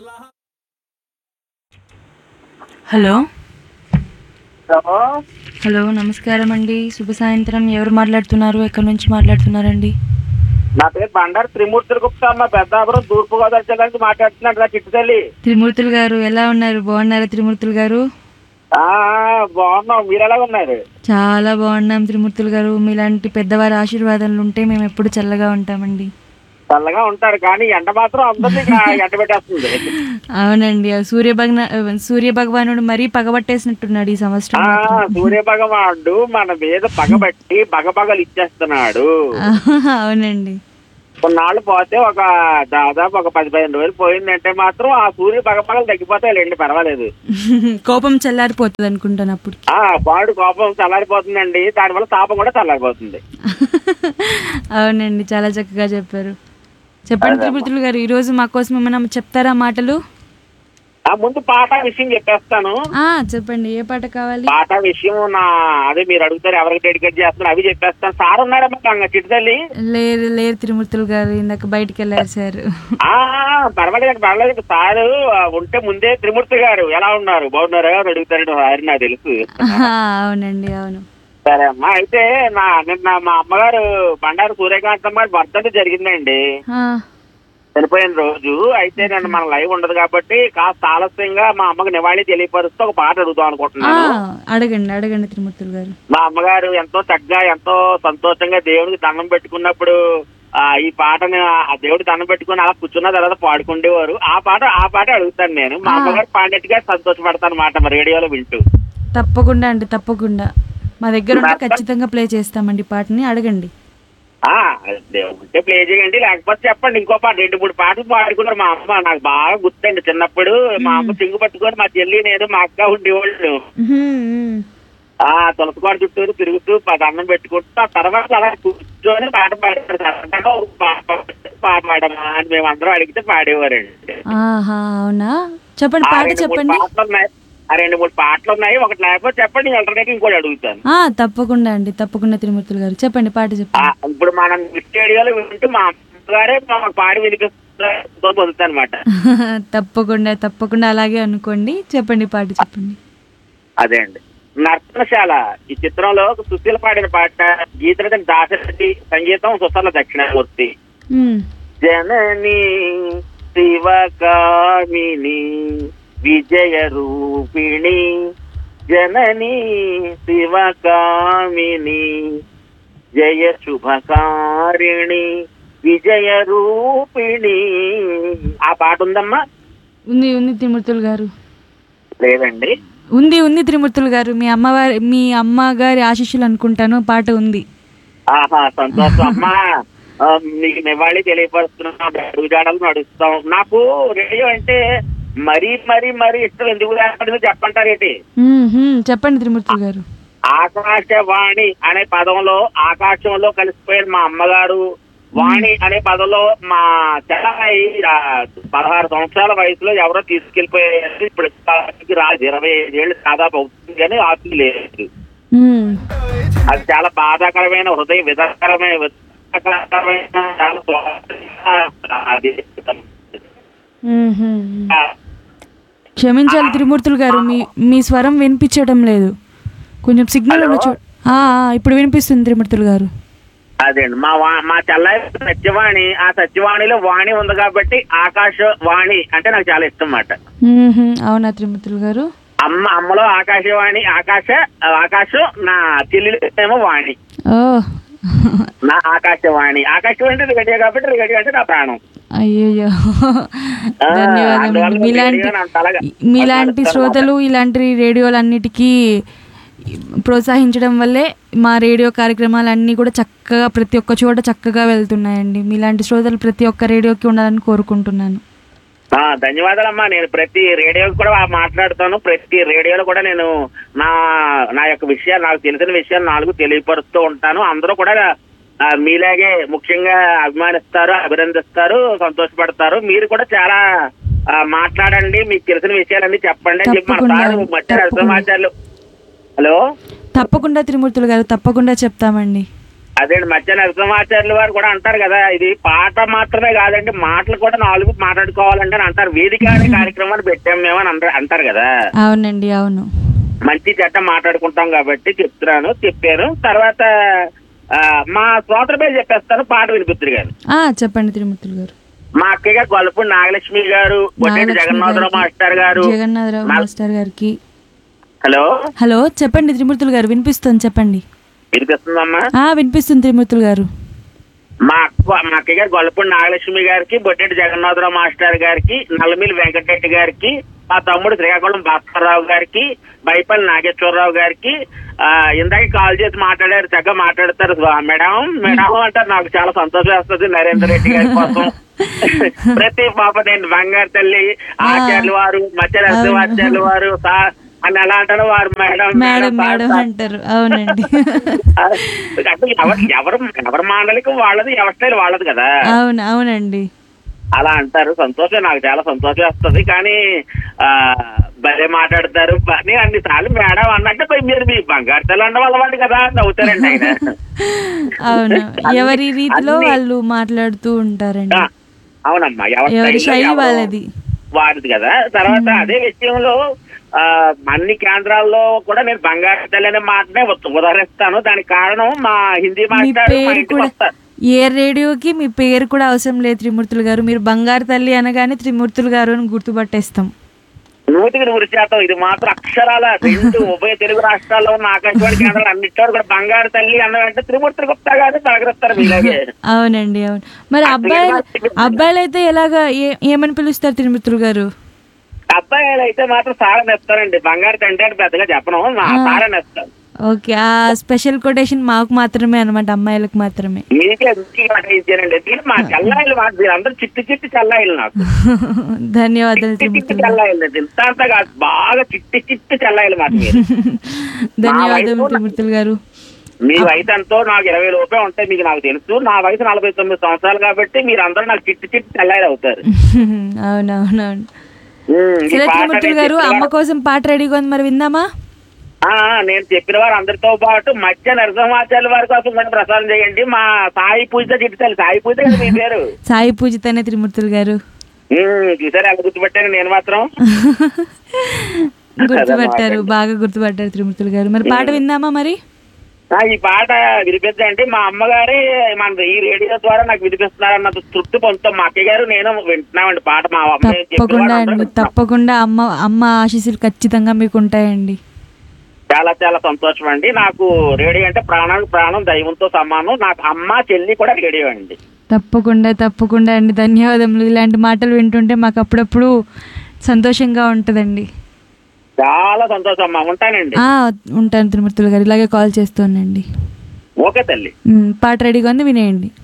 Hello hello hello నమస్కారం అండి శుభ సాయంత్రం ఎవరు మాట్లాడుతున్నారు ఎక్కడి నుంచి మాట్లాడుతున్నారండి నా పేరు బండారు త్రిమూర్తుల గుప్తా అమ్మ పెద్దాపురం తూర్పు గోదావరి జిల్లా నుంచి మాట్లాడుతున్నాడు రా చిట్టు తల్లి త్రిమూర్తులు గారు ఎలా ఉన్నారు బాగున్నారా త్రిమూర్తులు గారు ఆ, బాగున్నాం మీరు ఎలా ఉన్నారు చాలా బాగున్నాం త్రిమూర్తులు గారు మీలాంటి పెద్దవారి ఆశీర్వాదాలు ఉంటే మేము ఎప్పుడు చల్లగా ఉంటామండి చల్లగా ఉంటారు కానీ ఎండ మాత్రం అందరినీ ఎండ పెట్టేస్తుంది అవునండి ఆ సూర్య భగ్న సూర్య భగవానుడు మరీ పగబట్టేసినట్టున్నాడు ఈ సంవత్సరం ఆ మాత్రం. సూర్య భగవానుడు మన మీద పగబట్టి బగబగలు ఇచ్చేస్తున్నాడు అవునండి కొన్నాళ్ళు పోతే ఒక దాదాపు ఒక పది పదిహేను రోజులు పోయిందంటే మాత్రం ఆ సూర్య బగబగలు తగ్గిపోతాయి లేండి పర్వాలేదు కోపం చల్లారిపోతుంది అనుకుంటాను అప్పుడు ఆ పాడు కోపం చల్లారిపోతుందండి దానివల్ల తాపం కూడా చల్లారిపోతుంది అవునండి చాలా చక్కగా చెప్పారు చెప్పండి త్రిమూర్తులు గారు ఈ రోజు మా కోసం ఏమైనా చెప్తారా మాటలు ఆ ముందు పాట విషయం చెప్పేస్తాను ఆ చెప్పండి ఏ పాట కావాలి పాట విషయం నా అదే మీరు అడుగుతారు ఎవరికి డెడికేట్ చేస్తున్నారు అవి చెప్పేస్తాను సార్ ఉన్నాడమ్మా చిట్టుతల్లి లేరు లేరు త్రిమూర్తులు గారు ఇందాక బయటికి వెళ్ళారు సార్ ఆ పర్వాలేదు పర్వాలేదు సారు ఆ, ఉంటే ముందే త్రిమూర్తి గారు ఎలా ఉన్నారు బాగున్నారా అని అడుగుతారు సార్ నాకు తెలుసు అవునండి అవును సరే అమ్మా అయితే నా నిన్న మా అమ్మగారు బండారు సూర్యకాంతమ్మ గారి బర్త్డే జరిగిందండి ఆ, చనిపోయిన రోజు అయితే నేను మన లైవ్ ఉండదు కాబట్టి కాస్త ఆలస్యంగా మా అమ్మకి నివాళి తెలియపరుస్తూ ఒక పాట అడుగుదాం ఆ, అనుకుంటున్నాను అడగండి అడగండి త్రిమూర్తులు గారు మా అమ్మగారు ఎంతో చక్కగా ఎంతో సంతోషంగా దేవుడికి దండం పెట్టుకున్నప్పుడు ఆ ఈ పాటని ఆ దేవుడి దండం పెట్టుకుని అలా కూర్చున్న తర్వాత పాడుకుండేవారు ఆ పాట ఆ పాట అడుగుతాను నేను మా ఆ. అమ్మగారు పాడినట్టుగా సంతోషపడతాను మాట మా రేడియోలో వింటూ తప్పకుండా అండి తప్పకుండా మా దగ్గర ఉంటే ఖచ్చితంగా ప్లే చేస్తామండి ఈ పాటని అడగండి ఆ దేవుడు ఉంటే ప్లే చేయండి లేకపోతే చెప్పండి ఇంకో పాట రెండు మూడు పాటలు పాడుకున్నారు మా అమ్మ నాకు బాగా గుర్తండి చిన్నప్పుడు మా అమ్మ చింగు పట్టుకొని మా చెల్లి నేను మా అక్క ఉండేవాళ్ళు ఉహుం, ఉమ్. ఆ తులసికోట చుట్టూరు తిరుగుతూ ప- దండం పెట్టుకుంటూ ఆ తర్వాత అలా కూర్చొని పాట పాడారు సరదాగా ఒక పాట పాడండి, పాట పాడమా అని మేము అందరం అడిగితే పాడేవారండి ఆహా అవునా చెప్పండి ఆ పాట రెండు మూడు చెప్పండి పాటలు ఉన్నాయి ఆ రెండు మూడు పాటలు ఉన్నాయి ఒకటి లేకపోతే చెప్పండి ఆల్టర్నేటివ్ ఇంకోటి అడుగుతాను ఆ తప్పకుండా అండి తప్పకుండా త్రిమూర్తులు గారు చెప్పండి పాట ఆ, చెప్పండి ఇప్పుడు మనం స్టేడియోలో వింటూ మా అమ్మగారే మా పాడి వినిపిస్తారు పొందుతాను అనమాట తప్పకుండా తప్పకుండా అలాగే అనుకోండి చెప్పండి పాట చెప్పండి అదే అండి నర్తనశాల ఈ చిత్రంలో సుశీల పాడిన పాట గీతరథన్ దాసరెడ్డి సంగీతం సుసల దక్షిణామూర్తి ఉమ్. జనని శివకామిని విజయ రూపిణి జనని శివకామిని జయ శుభకారిణి విజయ రూపిణి ఆ పాట ఉందమ్మా ఉంది ఉంది త్రిమూర్తులు గారు లేదండి ఉంది ఉంది త్రిమూర్తులు గారు మీ అమ్మవారి మీ అమ్మగారి ఆశీస్సులు అనుకుంటాను పాట ఉంది ఆహా సంతోషం అమ్మా ఆ, మీకు నివాళి తెలియపరుస్తున్నాం అడుగుజాడలు నడుస్తాం నాకు రేడియో అంటే మరీ మరీ మరీ ఇష్టం ఎందుకు లేకపోతే చెప్పంటారేంటి ఉమ్, ఉమ్, చెప్పండి త్రిమూర్తులు గారు ఆకాశవాణి అనే పదంలో ఆకాశంలో కలిసిపోయిన మా అమ్మగారు వాణి అనే పదంలో మా చెల్లాయి ఆ, పదహారు సంవత్సరాల వయసులో ఎవరో తీసుకెళ్లిపోయారు ఇప్పుడు కాలానికి రాదు ఇరవై ఐదేళ్ళు దాదాపు అవుతుంది కానీ ఆస్తి లేదు ఉమ్, అది చాలా బాధాకరమైన హృదయ విధాకరమైన విధాకరమైన చాలా శోకకరమైన అది ఉమ్, ఉమ్, ఉమ్. క్షమించాలి త్రిమూర్తులు గారు మీ మీ స్వరం వినిపించడం లేదు కొంచెం సిగ్నల్ ఉన్న చో ఆ, ఆ, ఇప్పుడు వినిపిస్తుంది త్రిమూర్తులు గారు అదే అండి మా వా- మా చెల్లాయి సత్యవాణి ఆ సత్యవాణిలో వాణి ఉంది కాబట్టి ఆకాశ వాణి అంటే నాకు చాలా ఇష్టం అన్నమాట ఉమ్, ఉమ్, అవునా త్రిమూర్తులు గారు అమ్మ అమ్మలో ఆకాశవాణి ఆకాశ ఆకాశం నా చెల్లెలు ఏమో వాణి ఓ నా ఆకాశవాణి ఆకాశవాణి అంటే రిగడి కాబట్టి రిగడి అంటే నా ప్రాణం అయ్యయ్యో ఆ, ధన్యవాదాలు అందువల్ల మీలాంటి రేడియో నాకు అలాగా మీలాంటి శ్రోతలు ఇలాంటి రేడియోలన్నిటికీ ప్రోత్సహించడం వల్లే మా రేడియో కార్యక్రమాలన్నీ కూడా చక్కగా ప్రతి ఒక్క చోట చక్కగా వెళ్తున్నాయండి మీలాంటి శ్రోతలు ప్రతి ఒక్క రేడియోకి ఉండాలని కోరుకుంటున్నాను ఆ, ధన్యవాదాలమ్మా నేను ప్రతి రేడియో కూడా మాట్లాడుతాను ప్రతి రేడియోలో కూడా నేను నా నా యొక్క విషయాలు నాకు తెలిసిన విషయాలు నాలుగు తెలియపరుస్తూ ఉంటాను అందరూ కూడా ఆ, మీలాగే ముఖ్యంగా అభిమానిస్తారు అభినందిస్తారు సంతోషపడతారు మీరు కూడా చాలా ఆ, మాట్లాడండి మీకు తెలిసిన విషయాలన్నీ చెప్పండి అని చెప్పి మన తప్పకుండా, సార్ మధ్య తప్పకుండా. సమాచారాలు హలో తప్పకుండా త్రిమూర్తులు గారు తప్పకుండా చెప్తామండి అదే మధ్య నరసింహాచార్యులు వారు కూడా అంటారు కదా ఇది పాట మాత్రమే కాదండి మాటలు కూడా నాలుగు మాట్లాడుకోవాలంటే అని అంటారు వేదిక అనే కార్యక్రమాన్ని పెట్టాం మేము అని అంటారు- అంటారు కదా అవునండి అవును మంచి చెడ్డ మాట్లాడుకుంటాం కాబట్టి చెప్తున్నాను చెప్పాను తర్వాత ఆ, మా శ్రోతల పేరు చెప్పేస్తాను పాట వినిపిస్తుంది గారు ఆ, చెప్పండి త్రిమూర్తులు గారు మా అక్కయ్య గారు గొల్లపూడి నాగలక్ష్మి గారు వడ్డేటి నాగలక్ష్మి జగన్నాథరావు గారికి, మాస్టర్ గారు జగన్నాథరావు నా- మాస్టర్ గారికి హలో హలో చెప్పండి త్రిమూర్తులు గారు వినిపిస్తుంది చెప్పండి వినిపిస్తుందమ్మా ఆ వినిపిస్తుంది త్రిమూర్తులు గారు మా అక్క మా అక్కయ్య గారు గొల్లపూడి నాగలక్ష్మి గారికి బొట్టెటి జగన్నాథరావు మాస్టర్ గారికి నల్లమిల్లి వెంకటరెడ్డి గారికి మా తమ్ముడు శ్రీకాకుళం భాస్కర్రావు గారికి బైపల్లి నాగేశ్వరరావు గారికి ఆ, ఇందాక కాల్ చేసి మాట్లాడారు చక్కగా మాట్లాడతారు "వా, మేడం మేడం అంటారు నాకు చాలా సంతోషం వేస్తుంది నరేందర్ రెడ్డి గారి కోసం ప్రతి పాప నేను బంగారు తల్లి ఆచార్యులు వారు మధ్య నరసింహాచార్యులు వారు సా- అని ఎలా అంటారు వారు madam madam sir, madam sir. అంటారు అవునండి అంటే ఎవరు ఎవరు ఎవరి మాండలికం వాళ్ళది ఎవరి స్టైల్ వాళ్ళది కదా అవును అవునండి అలా అంటారు సంతోషం నాకు చాలా సంతోషం వస్తుంది కానీ ఆ భలే మాట్లాడతారు అని అన్ని సార్లు మేడం అన్నట్టు పోయి మీరు మీ బంగారు తెల్ల అండ వాళ్ళవాడు కదా నవ్వుతారండి ఆయన అవును అన్ని- ఎవరి రీతిలో అన్ని- వాళ్ళు మాట్లాడుతూ ఉంటారండి ఆ, అవునమ్మా ఎవరి ఎవరి స్టైల్లో శైలి ఎవరు వాళ్ళది వారిది కదా తర్వాత అదే విషయంలో ఆ అన్ని కేంద్రాల్లో కూడా నేను బంగారు తల్లి అనే మాటనే ఉద- ఉదహరిస్తాను దానికి కారణం మా హిందీ మీ మాస్టర్ మా పేరు ఇంటికి కూడా వస్తారు ఏ రేడియోకి మీ పేరు కూడా అవసరం లేదు త్రిమూర్తులు గారు మీరు బంగారు తల్లి అనగానే త్రిమూర్తులు గారు అని గుర్తుపట్టేస్తాం నూటికి నూరు శాతం ఇది మాత్రం అక్షరాల రెండు ఉభయ తెలుగు రాష్ట్రాల్లో ఉన్న ఆకాశవాణి కేంద్రాలు అన్నింటిలో కూడా బంగారు తల్లి అన్న వెంటనే త్రిమూర్తి గుప్తా గారు పలకరిస్తారు మీలాగే అవునండి అవును మరి అబ్బాయిలు అబ్బాయిలు అయితే ఎలాగా ఏ- ఏమని పిలుస్తారు త్రిమూర్తులు గారు అబ్బాయిలు అయితే మాత్రం సారని ఇస్తారండి బంగారు తండ్రి అని పెద్దగా చెప్పను నా సారని ఇస్తాను ఓకే ఆ స్పెషల్ కొటేషన్ మాకు మాత్రమే అనమాట అమ్మాయిలకు మాత్రమే మీకే ఎందుకు మాట ఇచ్చానండి దీని మా చెల్లాయిలు మాట మీరందరూ చిట్టి చిట్టి చెల్లాయిలు నాకు ధన్యవాదాలు చిట్టి చిట్టి త్రిమూర్తులు గారు. చెల్లాయిలు ఇంత అంత కాదు బాగా చిట్టి చిట్టి చెల్లాయిలు మాట మీరు ధన్యవాదాలు వయసు- త్రిమూర్తులు గారు మీ వయసు ఎంతో నాకు ఇరవై లోపే ఉంటాయి మీకు నాకు తెలుసు నా వయసు నలభై తొమ్మిది సంవత్సరాలు కాబట్టి మీరు అందరూ నాకు చిట్టి చిట్టి చెల్లాయిలు అవుతారు అవునవునవును ఉమ్, ఈ సరే పాట త్రిమూర్తులు నేను గారు చెప్పిన అమ్మ వారు- కోసం పాట రెడీగా ఉంది మరి విందామా ఆ, నేను చెప్పిన వారు అందరితో పాటు మధ్య నరసింహాచార్యుల వారి కోసం కూడా ప్రసారం చేయండి మా సాయి పూజ చిట్టాలి సాయి పూజ కదా మీ పేరు సాయి పూజితనే త్రిమూర్తులు గారు ఉమ్, చూసారా ఎలా గుర్తుపెట్టాను నేను మాత్రం గుర్తుపట్టారు బాగా గుర్తుపట్టారు త్రిమూర్తులు గారు మరి పాట విందామా మరి ఆ, ఈ పాట వినిపించండి మా అమ్మగారే మన ఈ రేడియో ద్వారా నాకు వినిపిస్తున్నారన్న తృప్తి పొందుతాం మా అక్కయ్య గారు నేను వింటున్నామండి పాట మా అమ్మ చెప్పిన తప్పకుండా వారు అందరూ అండి వింటున్నాం. తప్పకుండా అమ్మ అమ్మ ఆశీస్సులు ఖచ్చితంగా మీకు ఉంటాయండి చాలా చాలా సంతోషం అండి నాకు రేడియో అంటే ప్రాణానికి ప్రాణం దైవంతో సమానం నాకు అమ్మ చెల్లి కూడా రేడియో అండి తప్పకుండా తప్పకుండా అండి ధన్యవాదములు ఇలాంటి మాటలు వింటుంటే మాకు అప్పుడప్పుడు సంతోషంగా ఉంటుందండి చాలా సంతోషం అమ్మా ఉంటానండి ఆ, ఉంటాను త్రిమూర్తులు గారు ఇలాగే కాల్ చేస్తూనండి ఓకే తల్లి ఉమ్, పాట రెడీగా ఉంది వినేయండి